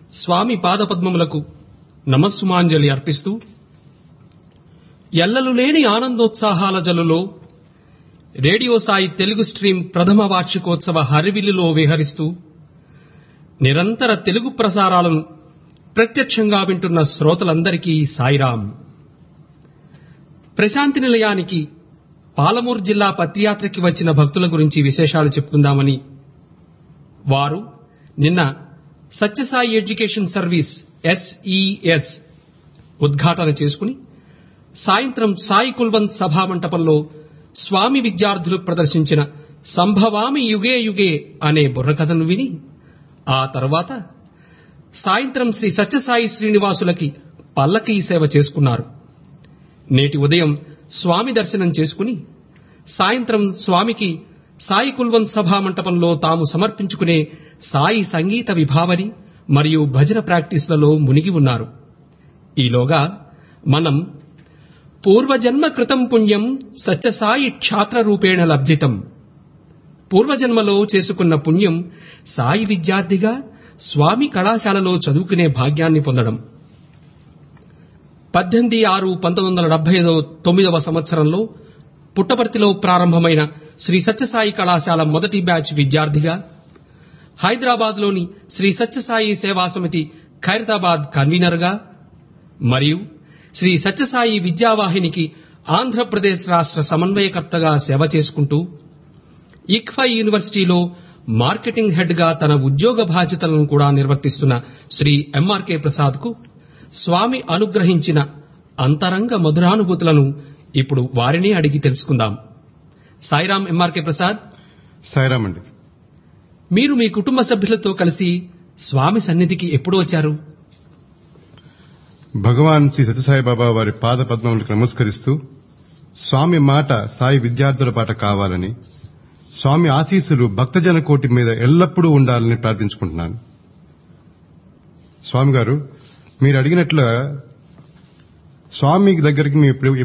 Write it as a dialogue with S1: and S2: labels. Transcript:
S1: స్వామి పాదపద్మములకు నమస్సుమాంజలి అర్పిస్తూ ఎల్లలు లేని ఆనందోత్సాహాల జలులో రేడియో సాయి తెలుగు స్ట్రీమ్ ప్రథమ వార్షికోత్సవ హరివిల్లులో విహరిస్తూ నిరంతర తెలుగు ప్రసారాలను ప్రత్యక్షంగా వింటున్న శ్రోతలందరికీ సాయిరాం ప్రశాంతి నిలయానికి పాలమూరు జిల్లా పత్రియాత్రకి వచ్చిన భక్తుల గురించి విశేషాలు చెప్పుకుందామని వారు నిన్న సత్యసాయి ఎడ్యుకేషన్ సర్వీస్ ఎస్ఈఎస్ ఉద్ఘాటన చేసుకుని సాయంత్రం సాయి కుల్వంత్ సభా మంటపంలో స్వామి విద్యార్థులు ప్రదర్శించిన సంభవామి యుగే యుగే అనే బుర్రకథను విని ఆ తర్వాత సాయంత్రం శ్రీ సత్యసాయి శ్రీనివాసులకి పల్లకీ సేవ చేసుకున్నారు నేటి ఉదయం స్వామి దర్శనం చేసుకుని సాయంత్రం స్వామికి సాయి కుల్వంత్ సభా మంటపంలో తాము సమర్పించుకునే సాయి సంగీత విభావరి మరియు భజన ప్రాక్టీస్లలో మునిగి ఉన్నారు ఈలోగా మనం పూర్వజన్మ కృతం పుణ్యం సత్యసాయి క్షాత్ర రూపేణ లబ్ధితం పూర్వజన్మలో చేసుకున్న పుణ్యం సాయి విద్యార్థిగా స్వామి కళాశాలలో చదువుకునే భాగ్యాన్ని పొందడం పద్దెనిమిది ఆరు పంతొమ్మిది వందల డెబ్బై తొమ్మిదవ సంవత్సరంలో పుట్టపర్తిలో ప్రారంభమైన శ్రీ సత్యసాయి కళాశాల మొదటి బ్యాచ్ విద్యార్థిగా హైదరాబాద్లోని శ్రీ సత్యసాయి సేవా సమితి ఖైరతాబాద్ కన్వీనర్గా మరియు శ్రీ సత్యసాయి విద్యావాహినికి ఆంధ్రప్రదేశ్ రాష్ట్ర సమన్వయకర్తగా సేవ చేసుకుంటూ ఇక్ఫై యూనివర్సిటీలో మార్కెటింగ్ హెడ్ గా తన ఉద్యోగ బాధ్యతలను కూడా నిర్వర్తిస్తున్న శ్రీ ఎంఆర్కే ప్రసాద్ కు స్వామి అనుగ్రహించిన అంతరంగ మధురానుభూతులను ఇప్పుడు వారినే అడిగి తెలుసుకుందాం సాయిరాం ఎంఆర్కే ప్రసాద్
S2: సాయిరామ్ అండి
S1: మీరు మీ కుటుంబ సభ్యులతో కలిసి స్వామి సన్నిధికి ఎప్పుడు వచ్చారు
S2: భగవాన్ శ్రీ సత్యసాయి బాబా వారి పాద పద్మములకు నమస్కరిస్తూ స్వామి మాట సాయి విద్యార్థుల పాట కావాలని స్వామి ఆశీస్సులు భక్తజన కోటి మీద ఎల్లప్పుడూ ఉండాలని ప్రార్థించుకుంటున్నాను స్వామి గారు మీరు అడిగినట్లుగా స్వామి దగ్గరికి మేము ఇప్పుడు